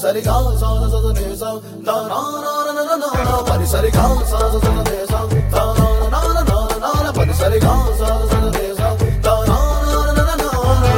సరిగా సా స స నే సా దా నా నా నా నా నా నా పని సరిగా సా స స నే సా దా నా నా నా నా నా నా పని సరిగా సా స స నే సా దా నా నా నా నా నా నా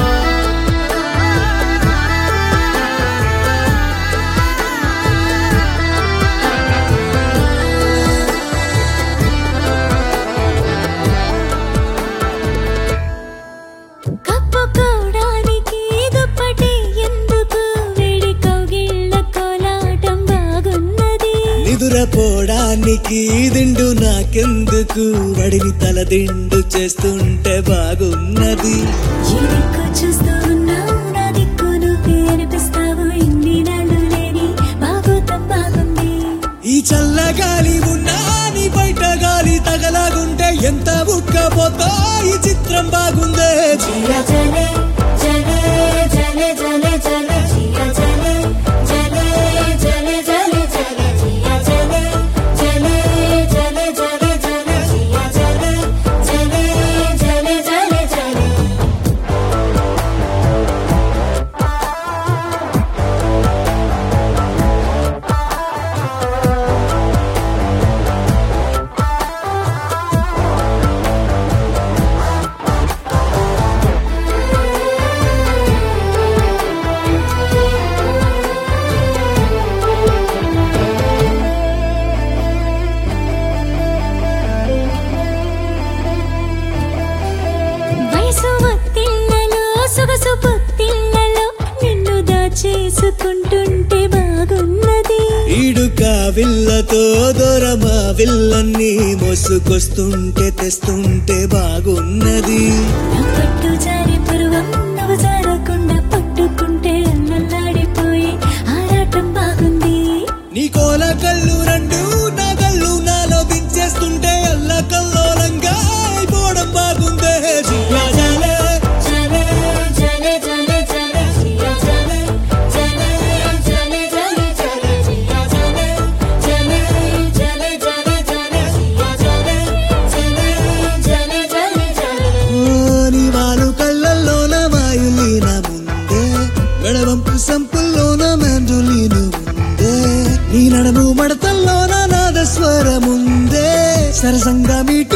కప్పుకోవడానికి దుప్పటి ఎందుకు వేడి కౌగిళ్ళ కోలాటం బాగున్నది నిదురపోవడానికి దిండు నాకెందుకు వడిని తల దిండు చేస్తుంటే బాగున్నది ఈ దిక్కు చూస్తూ ఉన్నావు నా దిక్కు నువ్వే అనిపిస్తావు ఇన్ని నాళ్ళు లేని బాగోతం బాగుంది ఈ చల్లగాలి ఉన్నా నీ బయట గాలి తగలాగుంటే ఎంత ఉక్కపోతా ఈ చిత్రం బాగుందే జియ జలే జలే జలే జలే జలే జియ జలే జలే జలే జలే జలే జియ జలే జలే జలే జలే జలే జియ జలే జలే జలే జలే జలే వయసు ఒత్తిళ్లలో సొగసు పొత్తిళ్లలో నిన్ను దాచేసుకుంటుంటే బాగున్నది ఈడుక విల్లతో దూరమా విల్లన్ని మోసుకొస్తుంటే తెస్తుంటే బాగున్నది నా పట్టు జారి పరువం నువ్వు జారకుండా పట్టుకుంటే అల్లల్లాడిపోయి ఆరాటం బాగుంది నీ కోల కళ్ళు రెండు నా కళ్ళు నాలో దించేస్తుంటే అల్ల కల్లోలంగా అయిపోవడం బాగుందే జియా జాలే. జలే జలే జలే జలే జియ జలే జలే జలే జలే జలే జియ జలే జలే జలే జలే జలే జియ జలే జలే జలే జలే జలే ఓ, నీ వాలు కళ్ళల్లోన వాయులీన ముందే మెడవంపు సంపుల్లోన మెంజులీను ఉందే నీ నడము మడతల్లోన నాదస్వరముందే సరసంగా మీట